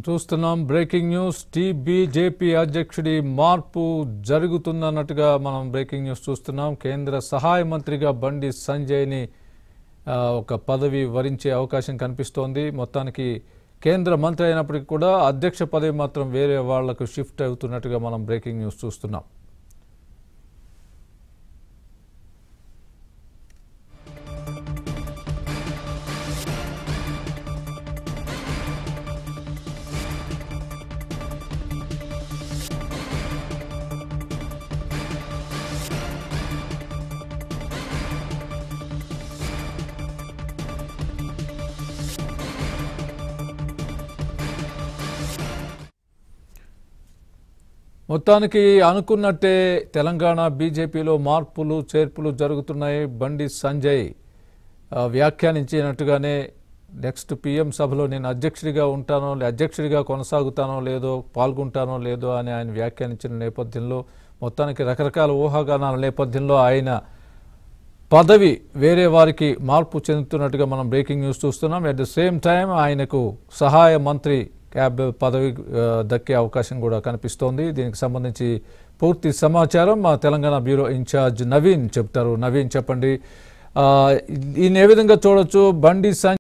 చూస్తున్నాం breaking news TBJP అధ్యక్షుడి మార్పు జరుగుతుందన్నట్టుగా మనం బ్రేకింగ్ న్యూస్ చూస్తున్నాం కేంద్ర సహాయ మంత్రిగా బండి సంజయ్ని ఆ, ఒక పదవి వరించే అవకాశం కనిపిస్తోంది మొత్తానికి కేంద్ర మంత్రి అయినప్పటికీ కూడా అధ్యక్ష పదవి మాత్రం వేరే వాళ్లకు షిఫ్ట్ అవుతున్నట్టుగా మనం బ్రేకింగ్ న్యూస్ చూస్తున్నాం మొత్తానికి అనుకున్నట్టే తెలంగాణ బీజేపీలో మార్పులు చేర్పులు జరుగుతున్నాయి బండి సంజయ్ ఆ, వ్యాఖ్యానించినట్టుగానే నెక్స్ట్ పిఎం సభలో నేను అధ్యక్షుడిగా ఉంటానో లే- అధ్యక్షుడిగా కొనసాగుతానో లేదో పాల్గొంటానో లేదో అని ఆయన వ్యాఖ్యానించిన నేపథ్యంలో మొత్తానికి రకరకాల ఊహాగానాల నేపథ్యంలో ఆయన పదవి వేరే వారికి మార్పు చెందుతున్నట్టుగా మనం బ్రేకింగ్ న్యూస్ చూస్తున్నాం అట్ ద సేమ్ టైం ఆయనకు సహాయ మంత్రి క్యాబ్ పదవి ఆ, దక్కే అవకాశం కూడా కనిపిస్తోంది దీనికి సంబంధించి పూర్తి సమాచారం మా తెలంగాణ బ్యూరో ఇన్ఛార్జ్ నవీన్ చెప్తారు నవీన్ చెప్పండి ఆ, ఈయన ఏ విధంగా చూడొచ్చు బండి సంజయ్